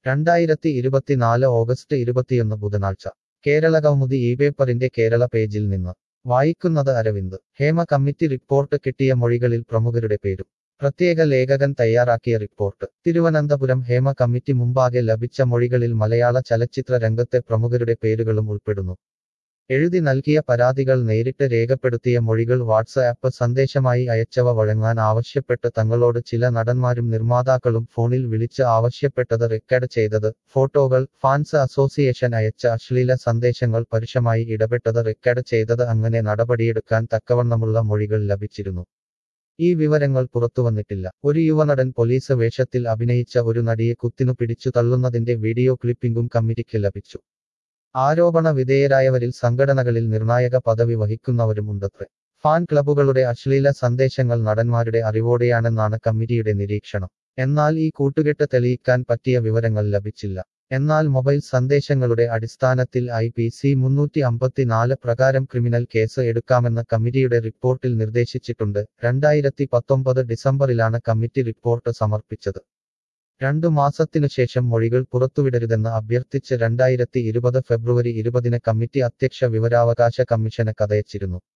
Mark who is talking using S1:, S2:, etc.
S1: രണ്ടായിരത്തി ഇരുപത്തിനാല് ഓഗസ്റ്റ് ഇരുപത്തിയൊന്ന് ബുധനാഴ്ച കേരള കൗമുദി ഈ പേപ്പറിന്റെ കേരള പേജിൽ നിന്ന് വായിക്കുന്നത് അരവിന്ദ് ഹേമ കമ്മിറ്റി റിപ്പോർട്ട് കിട്ടിയ മൊഴികളിൽ പ്രമുഖരുടെ പേരും പ്രത്യേക ലേഖകൻ തയ്യാറാക്കിയ റിപ്പോർട്ട് തിരുവനന്തപുരം ഹേമ കമ്മിറ്റി മുമ്പാകെ ലഭിച്ച മൊഴികളിൽ മലയാള ചലച്ചിത്ര രംഗത്തെ പ്രമുഖരുടെ പേരുകളും ഉൾപ്പെടുന്നു എഴുതി നൽകിയ പരാതികൾ നേരിട്ട് രേഖപ്പെടുത്തിയ മൊഴികൾ വാട്സ്ആപ്പ് സന്ദേശമായി അയച്ചവ വഴങ്ങാൻ ആവശ്യപ്പെട്ട് തങ്ങളോട് ചില നടന്മാരും നിർമ്മാതാക്കളും ഫോണിൽ വിളിച്ച് ആവശ്യപ്പെട്ടത് റെക്കോർഡ് ചെയ്തത് ഫോട്ടോകൾ ഫാൻസ് അസോസിയേഷൻ അയച്ച അശ്ലീല സന്ദേശങ്ങൾ പരുഷമായി ഇടപെട്ടത് റെക്കോർഡ് ചെയ്തത് അങ്ങനെ നടപടിയെടുക്കാൻ തക്കവണ്ണമുള്ള മൊഴികൾ ലഭിച്ചിരുന്നു ഈ വിവരങ്ങൾ പുറത്തുവന്നിട്ടില്ല ഒരു യുവനടൻ പോലീസ് വേഷത്തിൽ അഭിനയിച്ച ഒരു നടിയെ കുത്തിനു പിടിച്ചു തള്ളുന്നതിന്റെ വീഡിയോ ക്ലിപ്പിംഗും കമ്മിറ്റിക്ക് ലഭിച്ചു ആരോപണ വിധേയരായവരിൽ സംഘടനകളിൽ നിർണായക പദവി വഹിക്കുന്നവരും ഉണ്ടത്രേ ഫാൻ ക്ലബുകളുടെ അശ്ലീല സന്ദേശങ്ങൾ നടന്മാരുടെ അറിവോടെയാണെന്നാണ് കമ്മിറ്റിയുടെ നിരീക്ഷണം എന്നാൽ ഈ കൂട്ടുകെട്ട് തെളിയിക്കാൻ പറ്റിയ വിവരങ്ങൾ ലഭിച്ചില്ല എന്നാൽ മൊബൈൽ സന്ദേശങ്ങളുടെ അടിസ്ഥാനത്തിൽ ഐ പി സി മുന്നൂറ്റി അമ്പത്തിനാല് പ്രകാരം ക്രിമിനൽ കേസ് എടുക്കാമെന്ന് കമ്മിറ്റിയുടെ റിപ്പോർട്ടിൽ നിർദ്ദേശിച്ചിട്ടുണ്ട് രണ്ടായിരത്തി പത്തൊമ്പത് ഡിസംബറിലാണ് കമ്മിറ്റി റിപ്പോർട്ട് സമർപ്പിച്ചത് രണ്ടു മാസത്തിനുശേഷം മൊഴികൾ പുറത്തുവിടരുതെന്ന് അഭ്യർത്ഥിച്ച് രണ്ടായിരത്തി ഇരുപത് ഫെബ്രുവരി ഇരുപതിന് കമ്മിറ്റി അധ്യക്ഷ വിവരാവകാശ കമ്മീഷന് കഥയച്ചിരുന്നു